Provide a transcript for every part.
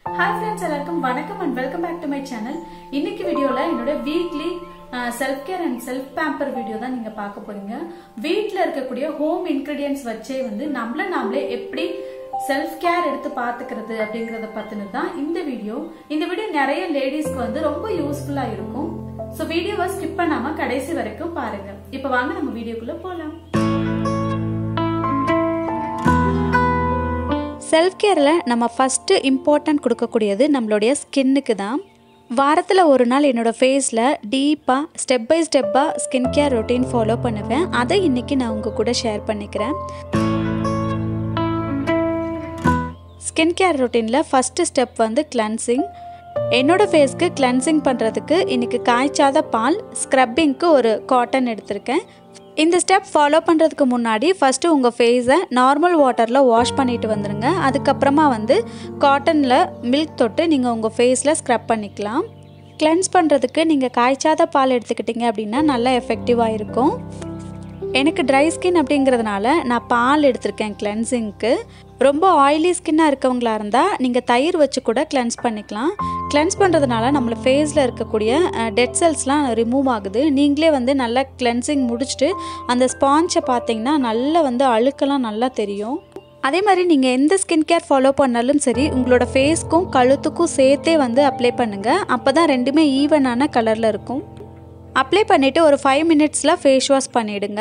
hi friends எல்லாருக்கும் வணக்கம் and welcome back to my channel இன்னைக்கு வீடியோல என்னோட weekly self care and self pamper video தான் நீங்க பார்க்க போறீங்க வீட்ல இருக்கக்கூடிய ஹோம் இன்கிரீடியன்ஸ் வச்சே வந்து நம்மள நாமளே எப்படி செல்ஃப் கேர் எடுத்து பாத்துக்கிறது அப்படிங்கறத பத்தினது தான் இந்த வீடியோ இந்த வீடியோ நிறைய லேடிஸ்க்கு வந்து ரொம்ப யூஸ்ஃபுல்லா இருக்கும் சோ வீடியோவை ஸ்கிப் பண்ணாம கடைசி வரைக்கும் பாருங்க இப்ப வாங்க நம்ம வீடியோக்குள்ள போலாம் செல்ஃப் கேரில் நம்ம ஃபஸ்ட்டு இம்பார்ட்டன்ட் கொடுக்கக்கூடியது நம்மளுடைய ஸ்கின்னுக்கு தான் வாரத்தில் ஒரு நாள் என்னோடய ஃபேஸில் டீப்பாக ஸ்டெப் பை ஸ்டெப்பாக ஸ்கின் கேர் ரொட்டீன் ஃபாலோ பண்ணுவேன் அதை இன்றைக்கி நான் உங்கள் கூட ஷேர் பண்ணிக்கிறேன் ஸ்கின் கேர் ரொட்டீனில் ஃபஸ்ட்டு ஸ்டெப் வந்து கிளன்சிங் என்னோடய ஃபேஸ்க்கு கிளன்சிங் பண்ணுறதுக்கு இன்றைக்கி காய்ச்சாத பால் ஸ்க்ரப்பிங்க்கு ஒரு காட்டன் எடுத்திருக்கேன் இந்த ஸ்டெப் ஃபாலோ பண்ணுறதுக்கு முன்னாடி ஃபஸ்ட்டு உங்கள் ஃபேஸை நார்மல் வாட்டரில் வாஷ் பண்ணிட்டு வந்துடுங்க அதுக்கப்புறமா வந்து காட்டனில் மில்க் தொட்டு நீங்கள் உங்கள் ஃபேஸில் ஸ்க்ரப் பண்ணிக்கலாம் கிளென்ஸ் பண்ணுறதுக்கு நீங்கள் காய்ச்சாத பால் எடுத்துக்கிட்டிங்க அப்படின்னா நல்லா எஃபெக்டிவாக இருக்கும் எனக்கு ட்ரை ஸ்கின் அப்படிங்கிறதுனால நான் பால் எடுத்திருக்கேன் கிளென்சிங்க்கு ரொம்ப ஆயிலி ஸ்கின்னாக இருக்கவங்களா இருந்தால் நீங்கள் தயிர் வச்சு கூட கிளென்ஸ் பண்ணிக்கலாம் கிளென்ஸ் பண்ணுறதுனால நம்மள ஃபேஸில் இருக்கக்கூடிய டெட் செல்ஸ்லாம் ரிமூவ் ஆகுது நீங்களே வந்து நல்லா கிளென்சிங் முடிச்சுட்டு அந்த ஸ்பாஞ்சை பார்த்தீங்கன்னா நல்லா வந்து அழுக்கெல்லாம் நல்லா தெரியும் அதே மாதிரி நீங்கள் எந்த ஸ்கின் கேர் ஃபாலோ பண்ணாலும் சரி உங்களோட ஃபேஸ்க்கும் கழுத்துக்கும் சேர்த்தே வந்து அப்ளை பண்ணுங்கள் அப்போ தான் ரெண்டுமே ஈவனான கலரில் இருக்கும் அப்ளை பண்ணிவிட்டு ஒரு ஃபைவ் மினிட்ஸில் ஃபேஸ் வாஷ் பண்ணிவிடுங்க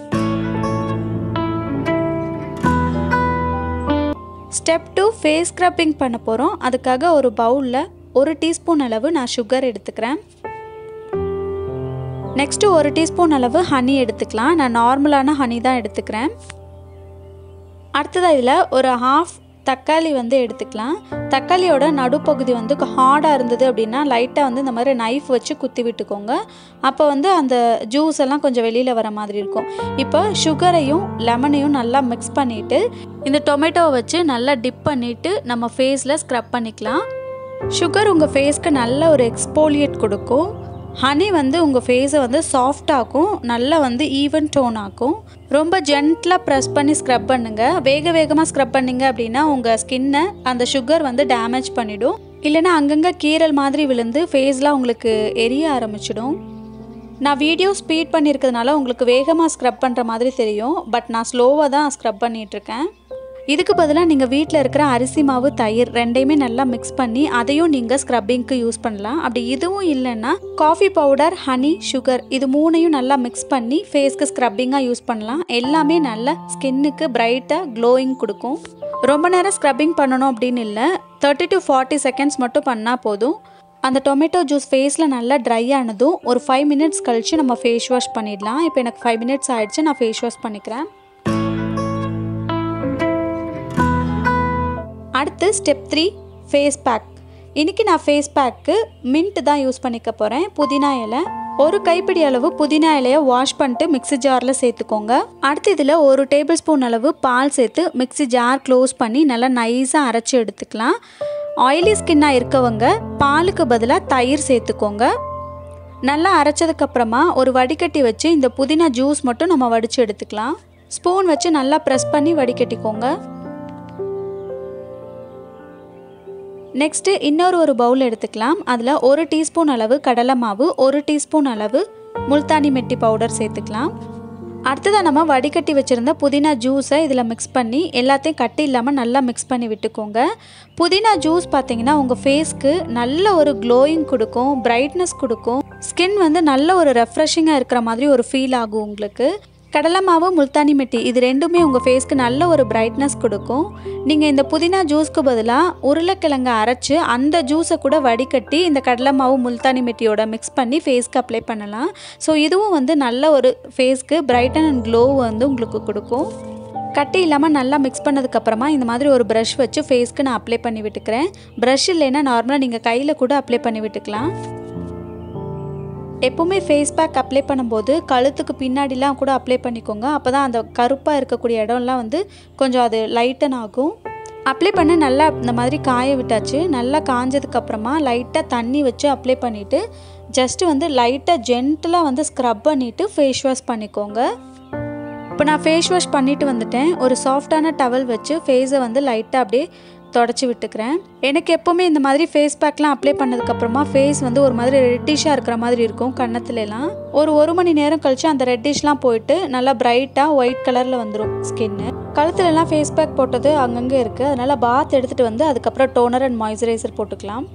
ஸ்டெப் டூ ஃபேஸ் ஸ்க்ரப்பிங் பண்ண போகிறோம் அதுக்காக ஒரு பவுலில் ஒரு டீஸ்பூன் அளவு நான் சுகர் எடுத்துக்கிறேன் நெக்ஸ்ட்டு ஒரு டீஸ்பூன் அளவு ஹனி எடுத்துக்கலாம் நான் நார்மலான ஹனி தான் எடுத்துக்கிறேன் அடுத்ததாக இதில் ஒரு ஹாஃப் தக்காளி வந்து எடுத்துக்கலாம் தக்காளியோட நடுப்பகுதி வந்து ஹார்டாக இருந்தது அப்படின்னா லைட்டாக வந்து இந்த மாதிரி நைஃப் வச்சு குத்தி விட்டுக்கோங்க அப்போ வந்து அந்த ஜூஸ் எல்லாம் கொஞ்சம் வெளியில் வர மாதிரி இருக்கும் இப்போ சுகரையும் லெமனையும் நல்லா மிக்ஸ் பண்ணிவிட்டு இந்த டொமேட்டோவை வச்சு நல்லா டிப் பண்ணிவிட்டு நம்ம ஃபேஸில் ஸ்க்ரப் பண்ணிக்கலாம் சுகர் உங்கள் ஃபேஸ்க்கு நல்ல ஒரு எக்ஸ்போலியேட் கொடுக்கும் ஹனி வந்து உங்கள் ஃபேஸை வந்து சாஃப்டாக்கும் நல்லா வந்து ஈவன் டோன் ஆக்கும் ரொம்ப ஜென்டலாக ப்ரெஸ் பண்ணி ஸ்க்ரப் பண்ணுங்கள் வேக வேகமாக ஸ்க்ரப் பண்ணிங்க அப்படின்னா உங்கள் ஸ்கின்னை அந்த சுகர் வந்து டேமேஜ் பண்ணிடும் இல்லைனா அங்கங்கே கீரல் மாதிரி விழுந்து ஃபேஸ்லாம் உங்களுக்கு எரிய ஆரம்பிச்சிடும் நான் வீடியோ ஸ்பீட் பண்ணியிருக்கிறதுனால உங்களுக்கு வேகமாக ஸ்க்ரப் பண்ணுற மாதிரி தெரியும் பட் நான் ஸ்லோவாக தான் ஸ்க்ரப் பண்ணிகிட்ருக்கேன் இதுக்கு பதிலாக நீங்கள் வீட்டில் இருக்கிற அரிசி மாவு தயிர் ரெண்டையுமே நல்லா மிக்ஸ் பண்ணி அதையும் நீங்கள் ஸ்க்ரப்பிங்க்கு யூஸ் பண்ணலாம் அப்படி இதுவும் இல்லைன்னா காஃபி பவுடர் ஹனி சுகர் இது மூணையும் நல்லா மிக்ஸ் பண்ணி ஃபேஸ்க்கு ஸ்க்ரப்பிங்காக யூஸ் பண்ணலாம் எல்லாமே நல்ல ஸ்கின்னுக்கு பிரைட்டாக க்ளோயிங் கொடுக்கும் ரொம்ப நேரம் ஸ்க்ரப்பிங் பண்ணணும் அப்படின்னு இல்லை தேர்ட்டி டு ஃபார்ட்டி செகண்ட்ஸ் மட்டும் பண்ணால் போதும் அந்த டொமேட்டோ ஜூஸ் ஃபேஸில் நல்லா ட்ரை ஆனதும் ஒரு ஃபைவ் மினிட்ஸ் கழித்து நம்ம ஃபேஸ் வாஷ் பண்ணிடலாம் இப்போ எனக்கு ஃபைவ் மினிட்ஸ் ஆகிடுச்சு நான் ஃபேஸ் வாஷ் பண்ணிக்கிறேன் அடுத்து ஸ்டெப் த்ரீ ஃபேஸ் பேக் இன்றைக்கி நான் ஃபேஸ் பேக்கு மின்ட் தான் யூஸ் பண்ணிக்க போகிறேன் புதினா இலை ஒரு கைப்பிடி அளவு புதினா இலையை வாஷ் பண்ணிட்டு மிக்ஸி ஜாரில் சேர்த்துக்கோங்க அடுத்து இதில் ஒரு டேபிள் ஸ்பூன் அளவு பால் சேர்த்து மிக்ஸி ஜார் க்ளோஸ் பண்ணி நல்லா நைஸாக அரைச்சி எடுத்துக்கலாம் ஆயிலி ஸ்கின்னாக இருக்கவங்க பாலுக்கு பதிலாக தயிர் சேர்த்துக்கோங்க நல்லா அரைச்சதுக்கப்புறமா ஒரு வடிகட்டி வச்சு இந்த புதினா ஜூஸ் மட்டும் நம்ம வடித்து எடுத்துக்கலாம் ஸ்பூன் வச்சு நல்லா ப்ரெஸ் பண்ணி வடிகட்டிக்கோங்க நெக்ஸ்ட்டு இன்னொரு ஒரு பவுல் எடுத்துக்கலாம் அதில் ஒரு டீஸ்பூன் அளவு கடலை மாவு ஒரு டீஸ்பூன் அளவு முல்தானி மெட்டி பவுடர் சேர்த்துக்கலாம் அடுத்ததாக நம்ம வடிகட்டி வச்சுருந்த புதினா ஜூஸை இதில் மிக்ஸ் பண்ணி எல்லாத்தையும் கட்டி இல்லாமல் நல்லா மிக்ஸ் பண்ணி விட்டுக்கோங்க புதினா ஜூஸ் பார்த்தீங்கன்னா உங்கள் ஃபேஸ்க்கு நல்ல ஒரு க்ளோயிங் கொடுக்கும் பிரைட்னஸ் கொடுக்கும் ஸ்கின் வந்து நல்ல ஒரு ரெஃப்ரெஷிங்காக இருக்கிற மாதிரி ஒரு ஃபீல் ஆகும் உங்களுக்கு கடலை மாவு முல்தானி மெட்டி இது ரெண்டுமே உங்கள் ஃபேஸ்க்கு நல்ல ஒரு பிரைட்னஸ் கொடுக்கும் நீங்கள் இந்த புதினா ஜூஸ்க்கு பதிலாக உருளைக்கிழங்கை அரைச்சி அந்த ஜூஸை கூட வடிகட்டி இந்த கடலை மாவு முல்தானி மெட்டியோட மிக்ஸ் பண்ணி ஃபேஸ்க்கு அப்ளை பண்ணலாம் ஸோ இதுவும் வந்து நல்ல ஒரு ஃபேஸ்க்கு பிரைட்டன் அண்ட் க்ளோ வந்து உங்களுக்கு கொடுக்கும் கட்டி இல்லாமல் நல்லா மிக்ஸ் பண்ணதுக்கப்புறமா இந்த மாதிரி ஒரு ப்ரஷ் வச்சு ஃபேஸ்க்கு நான் அப்ளை பண்ணி விட்டுக்கிறேன் ப்ரஷ் இல்லைன்னா நார்மலாக நீங்கள் கையில் கூட அப்ளை பண்ணி விட்டுக்கலாம் எப்போவுமே ஃபேஸ் பேக் அப்ளை பண்ணும்போது கழுத்துக்கு பின்னாடிலாம் கூட அப்ளை பண்ணிக்கோங்க அப்போ தான் அந்த கருப்பாக இருக்கக்கூடிய இடம்லாம் வந்து கொஞ்சம் அது லைட்டன் ஆகும் அப்ளை பண்ண நல்லா இந்த மாதிரி காய விட்டாச்சு நல்லா காஞ்சதுக்கப்புறமா லைட்டாக தண்ணி வச்சு அப்ளை பண்ணிவிட்டு ஜஸ்ட்டு வந்து லைட்டாக ஜென்டலாக வந்து ஸ்க்ரப் பண்ணிவிட்டு ஃபேஸ் வாஷ் பண்ணிக்கோங்க இப்போ நான் ஃபேஸ் வாஷ் பண்ணிட்டு வந்துட்டேன் ஒரு சாஃப்டான டவல் வச்சு ஃபேஸை வந்து லைட்டாக அப்படியே தொடச்சி விட்டுக்கிறேன் எனக்கு எப்போவுமே இந்த மாதிரி ஃபேஸ் பேக்லாம் அப்ளை பண்ணதுக்கப்புறமா ஃபேஸ் வந்து ஒரு மாதிரி ரெட்டிஷாக இருக்கிற மாதிரி இருக்கும் கன்னத்துலலாம் ஒரு ஒரு மணி நேரம் கழிச்சு அந்த ரெட்டிஷ்லாம் போயிட்டு நல்லா பிரைட்டாக ஒயிட் கலரில் வந்துடும் ஸ்கின்னு கழுத்துலலாம் ஃபேஸ் பேக் போட்டது அங்கங்கே இருக்குது அதனால் பாத் எடுத்துகிட்டு வந்து அதுக்கப்புறம் டோனர் அண்ட் மாய்ஸ்சரைசர் போட்டுக்கலாம்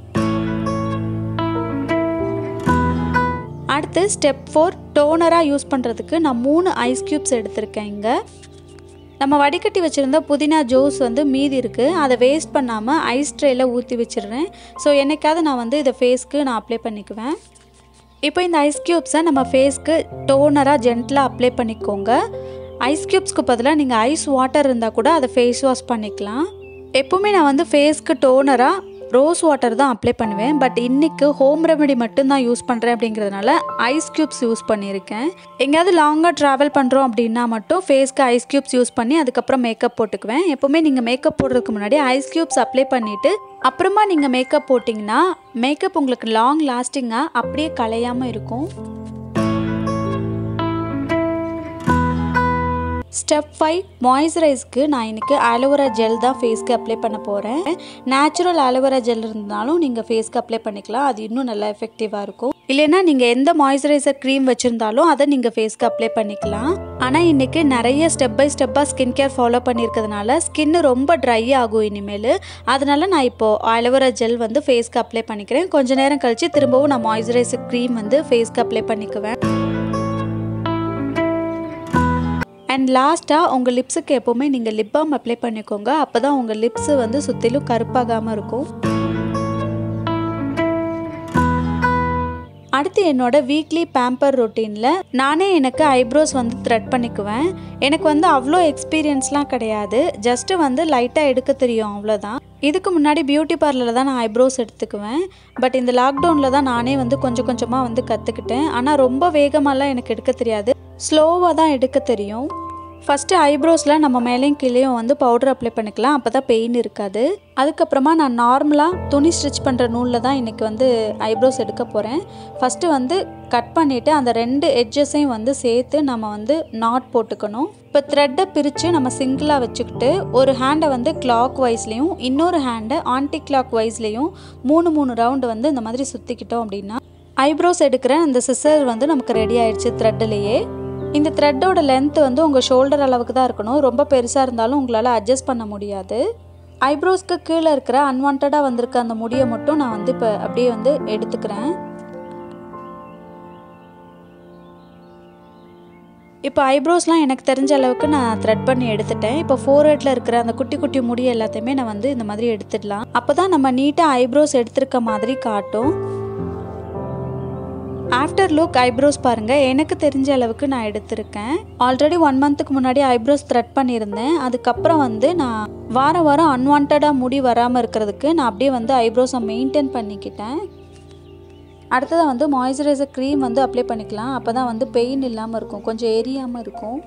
அடுத்து ஸ்டெப் ஃபோர் டோனராக யூஸ் பண்ணுறதுக்கு நான் மூணு ஐஸ் க்யூப்ஸ் எடுத்திருக்கேன் இங்கே நம்ம வடிகட்டி வச்சுருந்த புதினா ஜூஸ் வந்து மீதி இருக்குது அதை வேஸ்ட் பண்ணாமல் ஐஸ் ட்ரேயில் ஊற்றி வச்சிடுறேன் ஸோ என்னைக்காவது நான் வந்து இதை ஃபேஸ்க்கு நான் அப்ளை பண்ணிக்குவேன் இப்போ இந்த ஐஸ் க்யூப்ஸை நம்ம ஃபேஸ்க்கு டோனராக ஜென்டலாக அப்ளை பண்ணிக்கோங்க ஐஸ் க்யூப்ஸ்க்கு பதிலாக நீங்கள் ஐஸ் வாட்டர் இருந்தால் கூட அதை ஃபேஸ் வாஷ் பண்ணிக்கலாம் எப்போவுமே நான் வந்து ஃபேஸ்க்கு டோனராக ரோஸ் வாட்டர் தான் அப்ளை பண்ணுவேன் பட் இன்றைக்கு ஹோம் ரெமெடி மட்டும்தான் யூஸ் பண்ணுறேன் அப்படிங்கிறதுனால ஐஸ் க்யூப்ஸ் யூஸ் பண்ணியிருக்கேன் எங்கேயாவது லாங்காக ட்ராவல் பண்ணுறோம் அப்படின்னா மட்டும் ஃபேஸ்க்கு ஐஸ் க்யூப்ஸ் யூஸ் பண்ணி அதுக்கப்புறம் மேக்கப் போட்டுக்குவேன் எப்போவுமே நீங்கள் மேக்கப் போடுறதுக்கு முன்னாடி ஐஸ் க்யூப்ஸ் அப்ளை பண்ணிவிட்டு அப்புறமா நீங்கள் மேக்கப் போட்டிங்கன்னா மேக்கப் உங்களுக்கு லாங் லாஸ்டிங்காக அப்படியே கலையாமல் இருக்கும் ஸ்டெப் ஃபைவ் மாய்ஸ்சரைஸ்க்கு நான் இன்றைக்கி ஆலோவேரா ஜெல் தான் ஃபேஸ்க்கு அப்ளை பண்ண போகிறேன் நேச்சுரல் ஆலோவேரா ஜெல் இருந்தாலும் நீங்கள் ஃபேஸ்க்கு அப்ளை பண்ணிக்கலாம் அது இன்னும் நல்லா எஃபெக்டிவாக இருக்கும் இல்லைன்னா நீங்கள் எந்த மாய்ஸ்சரைசர் க்ரீம் வச்சுருந்தாலும் அதை நீங்கள் ஃபேஸ்க்கு அப்ளை பண்ணிக்கலாம் ஆனால் இன்றைக்கி நிறைய ஸ்டெப் பை ஸ்டெப்பாக ஸ்கின் கேர் ஃபாலோ பண்ணியிருக்கிறதுனால ஸ்கின்னு ரொம்ப ட்ரை ஆகும் இனிமேல் அதனால நான் இப்போது ஆலோவேரா ஜெல் வந்து ஃபேஸ்க்கு அப்ளை பண்ணிக்கிறேன் கொஞ்ச நேரம் கழித்து திரும்பவும் நான் மாய்ஸ்சரைசர் க்ரீம் வந்து ஃபேஸ்க்கு அப்ளை பண்ணிக்குவேன் அண்ட் லாஸ்ட்டாக உங்கள் லிப்ஸுக்கு எப்போவுமே நீங்கள் லிப் பாம் அப்ளை பண்ணிக்கோங்க அப்போ தான் உங்கள் லிப்ஸு வந்து சுற்றிலும் கருப்பாகாமல் இருக்கும் அடுத்து என்னோட வீக்லி பேம்பர் ரொட்டீனில் நானே எனக்கு ஐப்ரோஸ் வந்து த்ரெட் பண்ணிக்குவேன் எனக்கு வந்து அவ்வளோ எக்ஸ்பீரியன்ஸ்லாம் கிடையாது ஜஸ்ட்டு வந்து லைட்டாக எடுக்க தெரியும் அவ்வளோதான் இதுக்கு முன்னாடி பியூட்டி பார்லரில் தான் நான் ஐப்ரோஸ் எடுத்துக்குவேன் பட் இந்த லாக்டவுனில் தான் நானே வந்து கொஞ்சம் கொஞ்சமாக வந்து கற்றுக்கிட்டேன் ஆனால் ரொம்ப வேகமாலாம் எனக்கு எடுக்க தெரியாது ஸ்லோவாக தான் எடுக்க தெரியும் ஃபஸ்ட்டு ஐப்ரோஸில் நம்ம மேலேயும் கீழேயும் வந்து பவுடர் அப்ளை பண்ணிக்கலாம் அப்போ தான் பெயின் இருக்காது அதுக்கப்புறமா நான் நார்மலாக துணி ஸ்டிச் பண்ணுற நூலில் தான் இன்றைக்கி வந்து ஐப்ரோஸ் எடுக்க போகிறேன் ஃபஸ்ட்டு வந்து கட் பண்ணிவிட்டு அந்த ரெண்டு எட்ஜஸையும் வந்து சேர்த்து நம்ம வந்து நாட் போட்டுக்கணும் இப்போ த்ரெட்டை பிரித்து நம்ம சிங்கிளாக வச்சுக்கிட்டு ஒரு ஹேண்டை வந்து கிளாக் வைஸ்லேயும் இன்னொரு ஹேண்டை ஆன்டி கிளாக் வைஸ்லேயும் மூணு மூணு ரவுண்டு வந்து இந்த மாதிரி சுற்றிக்கிட்டோம் அப்படின்னா ஐப்ரோஸ் எடுக்கிற அந்த சிசர் வந்து நமக்கு ரெடி ஆயிடுச்சு த்ரெட்டிலேயே இந்த த்ரெட்டோட லென்த் வந்து உங்கள் ஷோல்டர் அளவுக்கு தான் இருக்கணும் ரொம்ப பெருசாக இருந்தாலும் உங்களால் அட்ஜஸ்ட் பண்ண முடியாது ஐப்ரோஸ்க்கு கீழே இருக்கிற அன்வான்டாக வந்திருக்க அந்த முடியை மட்டும் நான் வந்து இப்போ அப்படியே வந்து எடுத்துக்கிறேன் இப்போ ஐப்ரோஸ்லாம் எனக்கு தெரிஞ்ச அளவுக்கு நான் த்ரெட் பண்ணி எடுத்துட்டேன் இப்போ ஃபோர் ஹெட்டில் இருக்கிற அந்த குட்டி குட்டி முடி எல்லாத்தையுமே நான் வந்து இந்த மாதிரி எடுத்துடலாம் அப்போ தான் நம்ம நீட்டாக ஐப்ரோஸ் எடுத்திருக்க மாதிரி காட்டும் ஆஃப்டர் லுக் ஐப்ரோஸ் பாருங்கள் எனக்கு தெரிஞ்ச அளவுக்கு நான் எடுத்திருக்கேன் ஆல்ரெடி ஒன் மந்த்துக்கு முன்னாடி ஐப்ரோஸ் த்ரெட் பண்ணியிருந்தேன் அதுக்கப்புறம் வந்து நான் வாரம் வாரம் அன்வான்டாக முடி வராமல் இருக்கிறதுக்கு நான் அப்படியே வந்து ஐப்ரோஸை மெயின்டைன் பண்ணிக்கிட்டேன் அடுத்ததாக வந்து மாய்ஸ்சரைசர் க்ரீம் வந்து அப்ளை பண்ணிக்கலாம் அப்போ தான் வந்து பெயின் இல்லாமல் இருக்கும் கொஞ்சம் எரியாமல் இருக்கும்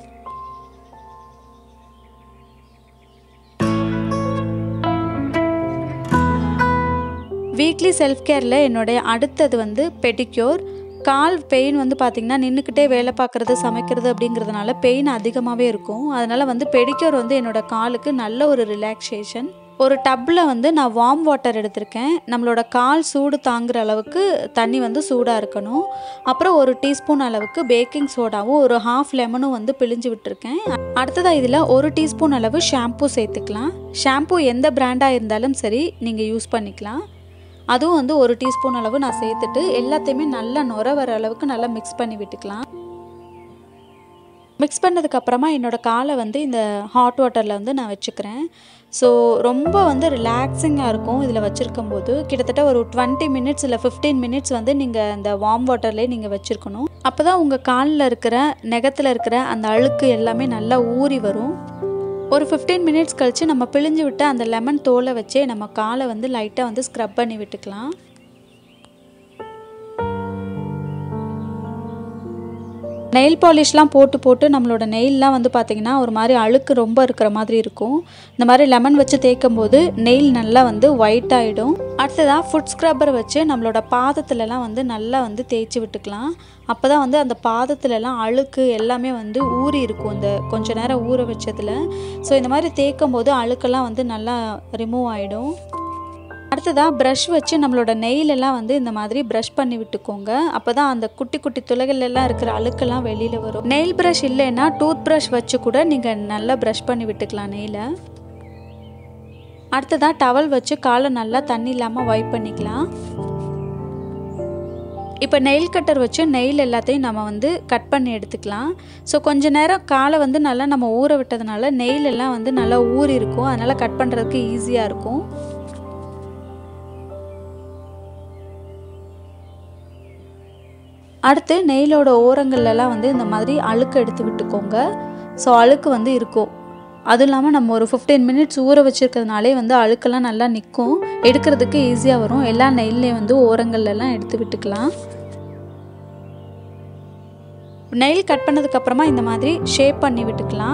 வீக்லி செல்ஃப் கேரில் என்னுடைய அடுத்தது வந்து பெடிக்யூர் கால் பெயின் வந்து பார்த்திங்கன்னா நின்றுக்கிட்டே வேலை பார்க்குறது சமைக்கிறது அப்படிங்கிறதுனால பெயின் அதிகமாகவே இருக்கும் அதனால் வந்து பெடிக்யூர் வந்து என்னோடய காலுக்கு நல்ல ஒரு ரிலாக்ஸேஷன் ஒரு டப்பில் வந்து நான் வார்ம் வாட்டர் எடுத்திருக்கேன் நம்மளோட கால் சூடு தாங்குற அளவுக்கு தண்ணி வந்து சூடாக இருக்கணும் அப்புறம் ஒரு டீஸ்பூன் அளவுக்கு பேக்கிங் சோடாவும் ஒரு ஹாஃப் லெமனும் வந்து பிழிஞ்சு விட்டுருக்கேன் அடுத்ததாக இதில் ஒரு டீஸ்பூன் அளவு ஷாம்பூ சேர்த்துக்கலாம் ஷாம்பூ எந்த பிராண்டாக இருந்தாலும் சரி நீங்கள் யூஸ் பண்ணிக்கலாம் அதுவும் வந்து ஒரு டீஸ்பூன் அளவு நான் சேர்த்துட்டு எல்லாத்தையுமே நல்லா நுர வர அளவுக்கு நல்லா மிக்ஸ் பண்ணி விட்டுக்கலாம் மிக்ஸ் பண்ணதுக்கப்புறமா என்னோடய காலை வந்து இந்த ஹாட் வாட்டரில் வந்து நான் வச்சுக்கிறேன் ஸோ ரொம்ப வந்து ரிலாக்ஸிங்காக இருக்கும் இதில் வச்சுருக்கும் போது கிட்டத்தட்ட ஒரு டுவெண்ட்டி மினிட்ஸ் இல்லை ஃபிஃப்டீன் மினிட்ஸ் வந்து நீங்கள் அந்த வார்ம் வாட்டர்லேயே நீங்கள் வச்சுருக்கணும் அப்போ தான் உங்கள் காலில் இருக்கிற நெகத்தில் இருக்கிற அந்த அழுக்கு எல்லாமே நல்லா ஊறி வரும் ஒரு ஃபிஃப்டீன் மினிட்ஸ் கழித்து நம்ம பிழிஞ்சு விட்டு அந்த லெமன் தோலை வச்சே நம்ம காலை வந்து லைட்டாக வந்து ஸ்க்ரப் பண்ணி விட்டுக்கலாம் நெயில் பாலிஷ்லாம் போட்டு போட்டு நம்மளோட நெயில்லாம் வந்து பார்த்திங்கன்னா ஒரு மாதிரி அழுக்கு ரொம்ப இருக்கிற மாதிரி இருக்கும் இந்த மாதிரி லெமன் வச்சு தேய்க்கும் போது நெயில் நல்லா வந்து ஒயிட் ஆகிடும் அடுத்ததாக ஃபுட் ஸ்க்ரப்பர் வச்சு நம்மளோட பாதத்துலலாம் வந்து நல்லா வந்து தேய்ச்சி விட்டுக்கலாம் அப்போ தான் வந்து அந்த பாதத்துலலாம் அழுக்கு எல்லாமே வந்து ஊறி இருக்கும் இந்த கொஞ்ச நேரம் ஊற வச்சதில் ஸோ இந்த மாதிரி தேய்க்கும் போது அழுக்கெல்லாம் வந்து நல்லா ரிமூவ் ஆகிடும் அடுத்ததாக ப்ரஷ் வச்சு நம்மளோட நெயிலெல்லாம் வந்து இந்த மாதிரி ப்ரஷ் பண்ணி விட்டுக்கோங்க அப்போ தான் அந்த குட்டி குட்டி துளைகள் எல்லாம் இருக்கிற அழுக்கெல்லாம் வெளியில் வரும் நெயில் ப்ரஷ் இல்லைன்னா டூத் ப்ரஷ் வச்சு கூட நீங்கள் நல்லா ப்ரஷ் பண்ணி விட்டுக்கலாம் நெயிலை அடுத்ததாக டவல் வச்சு காலை நல்லா தண்ணி இல்லாமல் வைப் பண்ணிக்கலாம் இப்போ நெயில் கட்டர் வச்சு நெயில் எல்லாத்தையும் நம்ம வந்து கட் பண்ணி எடுத்துக்கலாம் ஸோ கொஞ்ச நேரம் காலை வந்து நல்லா நம்ம ஊற விட்டதுனால நெயில் எல்லாம் வந்து நல்லா ஊறி இருக்கும் அதனால் கட் பண்ணுறதுக்கு ஈஸியாக இருக்கும் அடுத்து நெயிலோட ஓரங்கள்லாம் வந்து இந்த மாதிரி அழுக்கு எடுத்து விட்டுக்கோங்க ஸோ அழுக்கு வந்து இருக்கும் அதுவும் இல்லாமல் நம்ம ஒரு ஃபிஃப்டீன் மினிட்ஸ் ஊற வச்சுருக்கிறதுனாலே வந்து அழுக்கெல்லாம் நல்லா நிற்கும் எடுக்கிறதுக்கு ஈஸியாக வரும் எல்லா நெயிலையும் வந்து ஓரங்கள்லாம் எடுத்து விட்டுக்கலாம் நெயில் கட் பண்ணதுக்கப்புறமா இந்த மாதிரி ஷேப் பண்ணி விட்டுக்கலாம்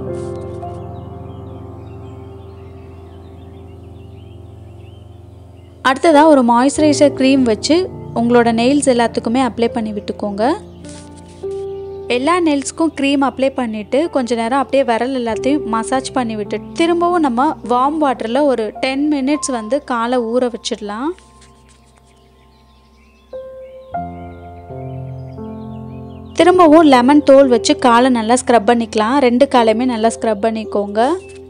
அடுத்ததாக ஒரு மாய்ஸ்சரைசர் க்ரீம் வச்சு உங்களோட நெயில்ஸ் எல்லாத்துக்குமே அப்ளை பண்ணி விட்டுக்கோங்க எல்லா நெயில்ஸ்க்கும் க்ரீம் அப்ளை பண்ணிவிட்டு கொஞ்ச நேரம் அப்படியே விரல் எல்லாத்தையும் மசாஜ் பண்ணி விட்டுட்டு திரும்பவும் நம்ம வார்ம் வாட்டரில் ஒரு டென் மினிட்ஸ் வந்து காலை ஊற வச்சிடலாம் திரும்பவும் லெமன் தோல் வச்சு காலை நல்லா ஸ்க்ரப் பண்ணிக்கலாம் ரெண்டு காலையுமே நல்லா ஸ்க்ரப் பண்ணிக்கோங்க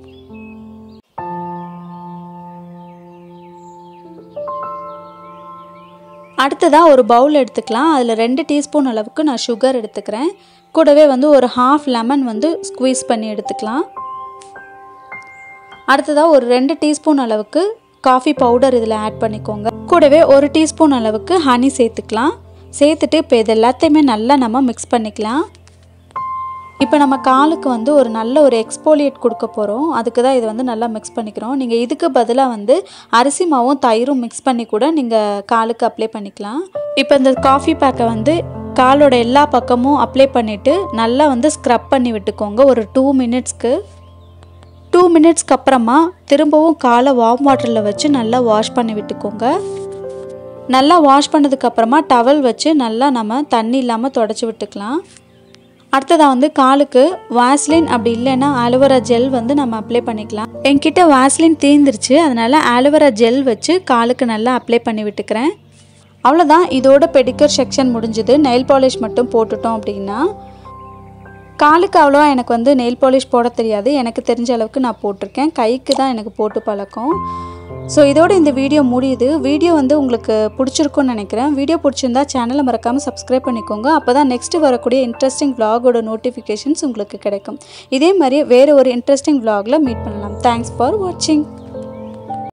அடுத்ததாக ஒரு பவுல் எடுத்துக்கலாம் அதில் ரெண்டு டீஸ்பூன் அளவுக்கு நான் சுகர் எடுத்துக்கிறேன் கூடவே வந்து ஒரு ஹாஃப் லெமன் வந்து ஸ்குவீஸ் பண்ணி எடுத்துக்கலாம் அடுத்ததாக ஒரு ரெண்டு டீஸ்பூன் அளவுக்கு காஃபி பவுடர் இதில் ஆட் பண்ணிக்கோங்க கூடவே ஒரு டீஸ்பூன் அளவுக்கு ஹனி சேர்த்துக்கலாம் சேர்த்துட்டு இப்போ இது எல்லாத்தையுமே நல்லா நம்ம மிக்ஸ் பண்ணிக்கலாம் இப்போ நம்ம காலுக்கு வந்து ஒரு நல்ல ஒரு எக்ஸ்போலியேட் கொடுக்க போகிறோம் அதுக்கு தான் இது வந்து நல்லா மிக்ஸ் பண்ணிக்கிறோம் நீங்கள் இதுக்கு பதிலாக வந்து அரிசி மாவும் தயிரும் மிக்ஸ் பண்ணி கூட நீங்கள் காலுக்கு அப்ளை பண்ணிக்கலாம் இப்போ இந்த காஃபி பேக்கை வந்து காலோட எல்லா பக்கமும் அப்ளை பண்ணிவிட்டு நல்லா வந்து ஸ்க்ரப் பண்ணி விட்டுக்கோங்க ஒரு டூ மினிட்ஸ்க்கு டூ மினிட்ஸ்க்கு அப்புறமா திரும்பவும் காலை வார்ம் வாட்டரில் வச்சு நல்லா வாஷ் பண்ணி விட்டுக்கோங்க நல்லா வாஷ் பண்ணதுக்கப்புறமா டவல் வச்சு நல்லா நம்ம தண்ணி இல்லாமல் தொடச்சி விட்டுக்கலாம் அடுத்ததாக வந்து காலுக்கு வாஸ்லின் அப்படி இல்லைன்னா ஆலோவேரா ஜெல் வந்து நம்ம அப்ளை பண்ணிக்கலாம் என்கிட்ட வாஸ்லின் தீர்ந்துருச்சு அதனால் ஆலோவேரா ஜெல் வச்சு காலுக்கு நல்லா அப்ளை பண்ணி விட்டுக்கிறேன் அவ்வளோதான் இதோட பெடிக்கர் செக்ஷன் முடிஞ்சுது நெயில் பாலிஷ் மட்டும் போட்டுட்டோம் அப்படின்னா காலுக்கு அவ்வளோவா எனக்கு வந்து நெயில் பாலிஷ் போட தெரியாது எனக்கு தெரிஞ்ச அளவுக்கு நான் போட்டிருக்கேன் கைக்கு தான் எனக்கு போட்டு பழக்கம் ஸோ இதோட இந்த வீடியோ முடியுது வீடியோ வந்து உங்களுக்கு பிடிச்சிருக்கும்னு நினைக்கிறேன் வீடியோ பிடிச்சிருந்தா சேனலை மறக்காமல் சப்ஸ்கிரைப் பண்ணிக்கோங்க அப்போ தான் நெக்ஸ்ட்டு வரக்கூடிய இன்ட்ரெஸ்டிங் vlog-ஓட நோட்டிஃபிகேஷன்ஸ் உங்களுக்கு கிடைக்கும் இதே மாதிரி வேறு ஒரு இன்ட்ரெஸ்டிங் vlog-ல மீட் பண்ணலாம் தேங்க்ஸ் ஃபார் வாட்சிங்